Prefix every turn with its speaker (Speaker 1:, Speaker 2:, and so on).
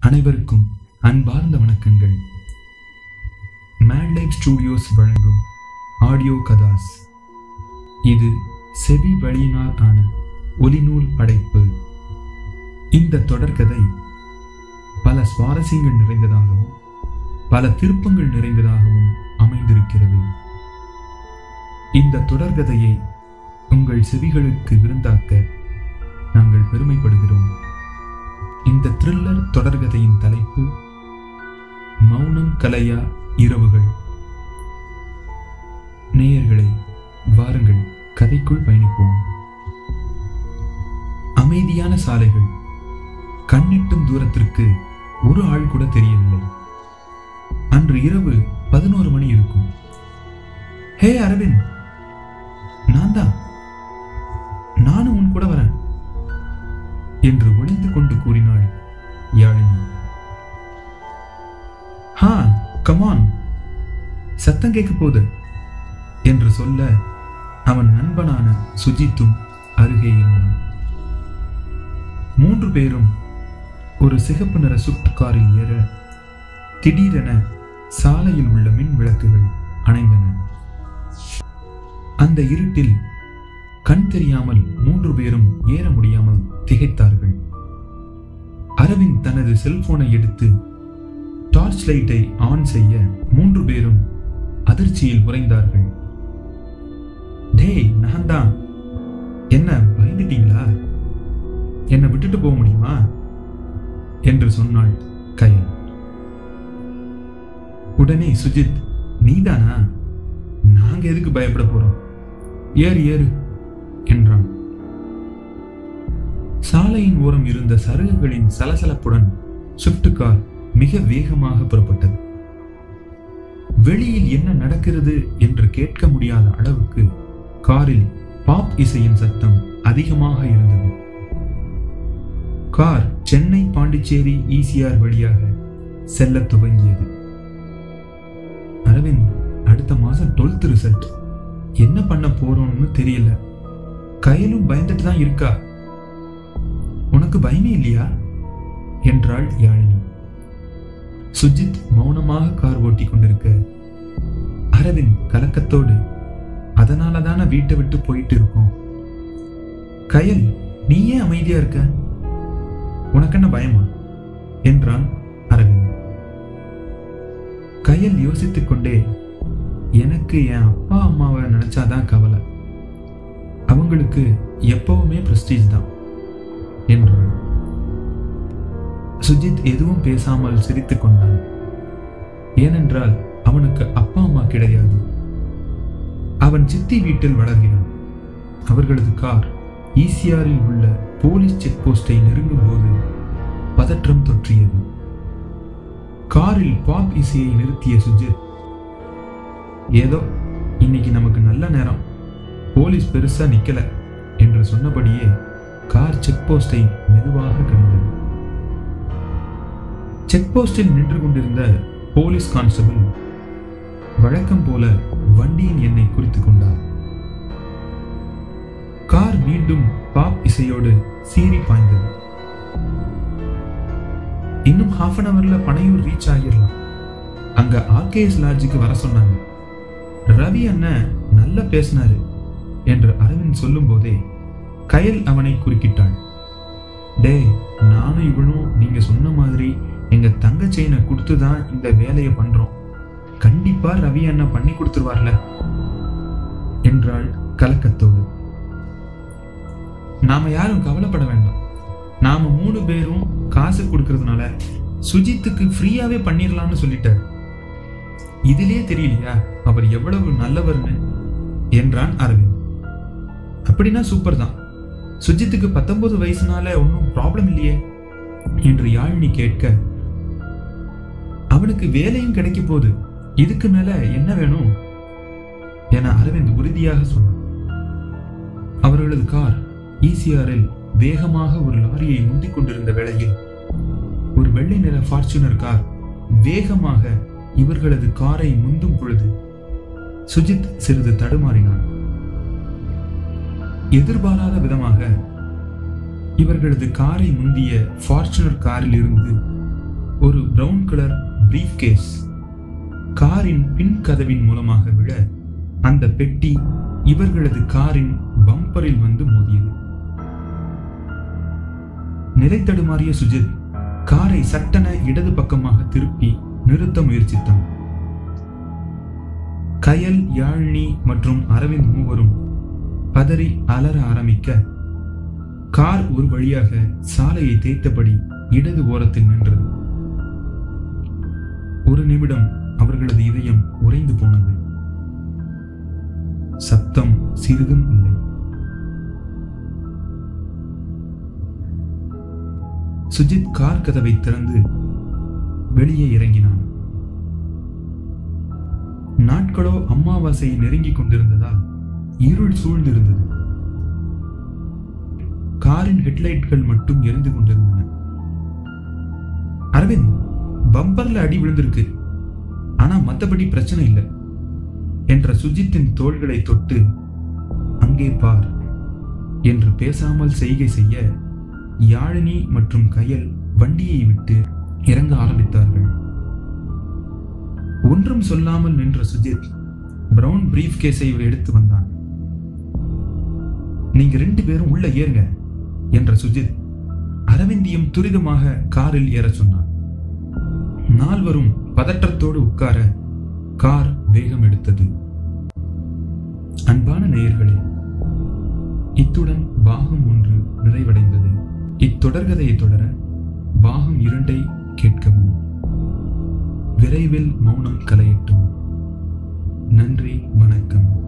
Speaker 1: அனைவருக்கும் அன்பார்ந்த வணக்கங்கள் மேட்லைப் ஸ்டூடியோஸ் வழங்கும் ஆடியோ கதாஸ் இது செவி வழியினால் ஆன ஒலிநூல் படைப்பு இந்த தொடர்கதை பல சுவாரஸ்யங்கள் நிறைந்ததாகவும் பல திருப்பங்கள் நிறைந்ததாகவும் அமைந்திருக்கிறது இந்த தொடர்கதையை உங்கள் செவிகளுக்கு விருந்தாக்க நாங்கள் பெருமைப்படுகிறோம் இந்த த்ரில்லர் தொடர்கதையின் தலைப்பு மௌனம் கலையா இரவுகள் நேயர்களே வாருங்கள் கதைக்குள் பயணிப்போம் அமைதியான சாலைகள் கண்ணெட்டும் தூரத்திற்கு ஒரு ஆள் கூட தெரியவில்லை அன்று இரவு பதினோரு மணி இருக்கும் ஹே அரவிந்த் நான் தான் நானும் உன் கூட வரேன் என்று ஒளிந்து கொண்டு கூறினாள் யாழினி ஹா கமான் சத்தம் கேட்க போகுது என்று சொல்ல அவன் நண்பனான சுஜித்தும் அருகே இருந்தான் மூன்று பேரும் ஒரு சிகப்பு நிற சுட்டு காரில் ஏற திடீரென சாலையில் உள்ள மின் விளக்குகள் அணைந்தன அந்த இருட்டில் கண் தெரியாமல் மூன்று பேரும் ஏற முடியாமல் திகைத்தார்கள் அரவிந்த் தனது செல்போனை எடுத்து டார்ச் லைட்டை ஆன் செய்ய மூன்று பேரும் அதிர்ச்சியில் உறைந்தார்கள் டேய் நான் தான் என்ன பயந்துட்டீங்களா என்னை விட்டுட்டு போக முடியுமா என்று சொன்னாள் கயல் உடனே சுஜித் நீதானா நாங்க எதுக்கு பயப்பட போறோம் ஏறு ஏறு என்றான் சாலையின் ஓரம் இருந்த சருகுகளின் சலசலப்புடன் ஸ்விஃப்ட் கார் மிக வேகமாக புறப்பட்டது வெளியில் என்ன நடக்கிறது என்று கேட்க முடியாத அளவுக்கு காரில் பாப் இசையின் சத்தம் அதிகமாக இருந்தது கார் சென்னை பாண்டிச்சேரி ஈசிஆர் வழியாக செல்லத் துவங்கியது அரவிந்த் அடுத்த மாசம் டுவெல்த் ரிசல்ட் என்ன பண்ண போறோம்னு தெரியல கையிலும் பயந்துட்டு தான் இருக்கா உனக்கு பயமே இல்லையா என்றாள் யாழினி சுஜித் மௌனமாக கார் ஓட்டி கொண்டிருக்க அரவிந்த் கலக்கத்தோடு அதனால தானே வீட்டை விட்டு போயிட்டு இருக்கோம் கயல் நீ ஏன் அமைதியா இருக்க உனக்கு என்ன பயமா என்றான் அரவிந்த் கயல் யோசித்துக் கொண்டே எனக்கு என் அப்பா அம்மாவை நினைச்சாதான் கவலை அவங்களுக்கு எப்பவுமே பிரஸ்டீஜ் தான் என்றாள் சுஜித் எதுவும் பேசாமல் சிரித்துக் கொண்டான் ஏனென்றால் அவனுக்கு அப்பா அம்மா கிடையாது அவன் சித்தி வீட்டில் வளர்கிறான் அவர்களது கார் ஈசிஆரில் உள்ள போலீஸ் செக் போஸ்டை நெருங்கும் போது பதற்றம் தொற்றியது காரில் பாப் இசையை நிறுத்திய சுஜித் ஏதோ இன்னைக்கு நமக்கு நல்ல நேரம் போலீஸ் பெருசா நிக்கல என்று சொன்னபடியே கார் செக் போஸ்டை மெதுவாக கடந்தது செக் போஸ்டில் நின்று கொண்டிருந்த போலீஸ் கான்ஸ்டபிள் வழக்கம் போல வண்டியின் எண்ணை குறித்துக் கொண்டார் கார் மீண்டும் பாப் இசையோடு சீறி பாய்ந்தது இன்னும் ஹாஃப் அன் அவர்ல பனையூர் ரீச் ஆகிடலாம் அங்க ஆர்கேஎஸ் லாட்ஜுக்கு வர சொன்னாங்க ரவி அண்ணன் நல்லா பேசினாரு என்று அரவிந்த் சொல்லும் போதே கயல் அவனை குறுக்கிட்டாள் டே நானும் இவனும் நீங்க சொன்ன மாதிரி எங்க தங்க செயினை கொடுத்து தான் இந்த வேலையை பண்றோம் கண்டிப்பா ரவி அண்ணன் பண்ணி கொடுத்துருவார்ல என்றாள் கலக்கத்தோடு நாம யாரும் கவலைப்பட வேண்டாம் நாம மூணு பேரும் காசு கொடுக்கறதுனால சுஜித்துக்கு ஃப்ரீயாவே பண்ணிடலாம்னு சொல்லிட்டார் இதிலே தெரியலையா அவர் எவ்வளவு நல்லவர்னு என்றான் அரவிந்த் அப்படின்னா சூப்பர் தான் சுஜித்துக்கு பத்தொன்பது வயசுனால ஒன்றும் ப்ராப்ளம் இல்லையே என்று யாழினி கேட்க அவனுக்கு வேலையும் கிடைக்க போகுது இதுக்கு மேல என்ன வேணும் என அரவிந்த் உறுதியாக சொன்னான் அவர்களது கார் ஈசிஆரில் வேகமாக ஒரு லாரியை முந்திக் கொண்டிருந்த வேளையில் ஒரு வெள்ளை நிற ஃபார்ச்சுனர் கார் வேகமாக இவர்களது காரை முந்தும் பொழுது சுஜித் சிறிது தடுமாறினான் எதிர்பாராத விதமாக இவர்களது காரை முந்திய ஃபார்ச்சுனர் காரில் இருந்து பிரவுன் கலர் பிரீஃப் கேஸ் காரின் பின் கதவின் மூலமாக விழ அந்த பெட்டி இவர்களது காரின் பம்பரில் வந்து மோதியது நிலைத்தடுமாறிய சுஜித் காரை சட்டென இடது பக்கமாக திருப்பி நிறுத்த முயற்சித்தான் கயல் யாழினி மற்றும் அரவிந்த் மூவரும் பதறி அலற ஆரம்பிக்க கார் ஒரு வழியாக சாலையை தேய்த்தபடி இடது ஓரத்தில் நின்றது ஒரு நிமிடம் அவர்களது இதயம் உறைந்து போனது சத்தம் சிறிதும் இல்லை சுஜித் கார் கதவை திறந்து வெளியே இறங்கினான் நாட்களோ அமாவாசை நெருங்கிக் கொண்டிருந்ததால் இருள் சூழ்ந்திருந்தது காரின் ஹெட்லைட்கள் மட்டும் எரிந்து கொண்டிருந்தன அரவிந்த் பம்பர்ல அடி விழுந்திருக்கு ஆனா மத்தபடி பிரச்சனை இல்லை என்ற சுஜித்தின் தோள்களை தொட்டு அங்கே பார் என்று பேசாமல் செய்கை செய்ய யாழினி மற்றும் கயல் வண்டியை விட்டு இறங்க ஆரம்பித்தார்கள் ஒன்றும் சொல்லாமல் நின்ற சுஜித் பிரவுன் பிரீஃப் கேஸை எடுத்து வந்தான் நீங்க ரெண்டு பேரும் உள்ள ஏறுங்க என்ற சுஜித் அரவிந்தியும் துரிதமாக காரில் ஏற சொன்னான் நால்வரும் பதற்றத்தோடு உட்கார கார் வேகம் எடுத்தது அன்பான நேயர்களே இத்துடன் பாகம் ஒன்று நிறைவடைந்தது இத்தொடர்கதையை தொடர பாகம் இரண்டை கேட்கவும் விரைவில் மௌனம் கலையட்டும் நன்றி வணக்கம்